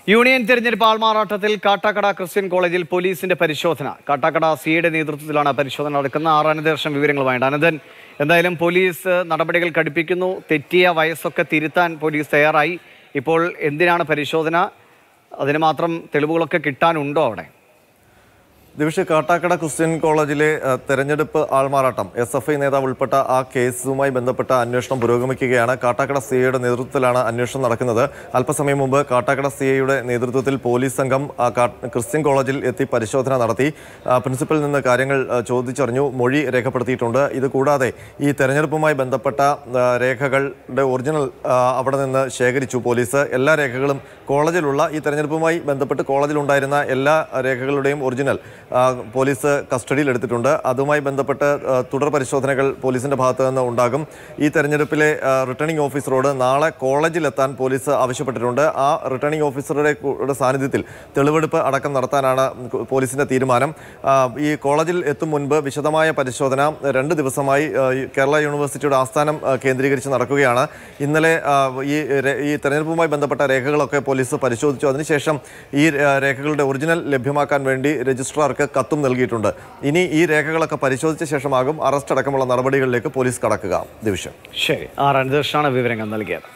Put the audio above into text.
union തെരഞ്ഞെടുപ്പ് ആൾമാറാട്ടത്തിൽ Kattakada Christian കോളേജിൽ പോലീസിന്റെ പരിശോധന കാട്ടാക്കട സിയുടെ നേതൃത്വത്തിലാണ് പരിശോധന നടക്കുന്ന ആർ അനന്തവർഷം വിവരങ്ങളുമായിട്ട് അനന്തൻ എന്തായാലും പോലീസ് നടപടികൾ കടുപ്പിക്കുന്നു തെറ്റിയ വയസ്സൊക്കെ തിരുത്താൻ പോലീസ് തയ്യാറായി ഇപ്പോൾ എന്തിനാണ് പരിശോധന അതിന് മാത്രം തെളിവുകളൊക്കെ കിട്ടാനുണ്ടോ അവിടെ ദിവിഷ് കാട്ടാക്കട ക്രിസ്ത്യൻ കോളേജിലെ അഹ്, തെരഞ്ഞെടുപ്പ് ആൾമാറാട്ടം എസ് എഫ് ഐ നേതാവ് ഉൾപ്പെട്ട ആ കേസുമായി ബന്ധപ്പെട്ട അന്വേഷണം പുരോഗമിക്കുകയാണ് കാട്ടാക്കട സി ഐയുടെ നേതൃത്വത്തിലാണ് അന്വേഷണം നടക്കുന്നത് അല്പസമയം മുമ്പ് കാട്ടാക്കട സി ഐയുടെ നേതൃത്വത്തിൽ പോലീസ് സംഘം ആ, കാ- ക്രിസ്ത്യൻ കോളേജിൽ എത്തി പരിശോധന നടത്തി ആ, പ്രിൻസിപ്പൽ നിന്ന് കാര്യങ്ങൾ ആ, ചോദിച്ചറിഞ്ഞു മൊഴി രേഖപ്പെടുത്തിയിട്ടുണ്ട് ഇത് കൂടാതെ ഈ തെരഞ്ഞെടുപ്പുമായി ബന്ധപ്പെട്ട ആ, രേഖകളുടെ ഒറിജിനൽ ആ, അവിടെ നിന്ന് ശേഖരിച്ചു പോലീസ് എല്ലാ രേഖകളും കോളേജിലുള്ള ഈ തെരഞ്ഞെടുപ്പുമായി ബന്ധപ്പെട്ട് കോളേജിലുണ്ടായിരുന്ന എല്ലാ രേഖകളുടെയും ഒറിജിനൽ ആ, പോലീസ് കസ്റ്റഡിയിൽ എടുത്തിട്ടുണ്ട് അതുമായി ബന്ധപ്പെട്ട് ആ, തുടർ പരിശോധനകൾ പോലീസിന്റെ ഭാഗത്ത് നിന്ന് ഉണ്ടാകും ഈ തെരഞ്ഞെടുപ്പിലെ ആ, റിട്ടേണിംഗ് ഓഫീസറോട് നാളെ കോളേജിലെത്താൻ പോലീസ് ആവശ്യപ്പെട്ടിട്ടുണ്ട് ആ റിട്ടേണിംഗ് ഓഫീസറുടെ കൂടെ സാന്നിധ്യത്തിൽ തെളിവെടുപ്പ് അടക്കം നടത്താനാണ് പോലീസിന്റെ തീരുമാനം ആ, ഈ കോളേജിൽ എത്തും മുൻപ് വിശദമായ പരിശോധന രണ്ട് ദിവസമായി ആ, ഈ കേരള യൂണിവേഴ്സിറ്റിയുടെ ആസ്ഥാനം ആ, കേന്ദ്രീകരിച്ച് നടക്കുകയാണ് ഇന്നലെ ആ, ഈ രേ- ഈ തെരഞ്ഞെടുപ്പുമായി ബന്ധപ്പെട്ട രേഖകളൊക്കെ പോലീസ് പരിശോധിച്ചു അതിനുശേഷം ഈ ആ, രേഖകളുടെ ഒറിജിനൽ ലഭ്യമാക്കാൻ വേണ്ടി രജിസ്ട്രാർക്ക് കത്തും നൽകിയിട്ടുണ്ട് ഇനി ഈ രേഖകളൊക്കെ പരിശോധിച്ച ശേഷമാകും അറസ്റ്റ് അടക്കമുള്ള നടപടികളിലേക്ക് പോലീസ് കടക്കുക ദിവിഷം ശരി ആർ അനന്തകൃഷ്ണനാണ് വിവരങ്ങൾ നൽകിയത്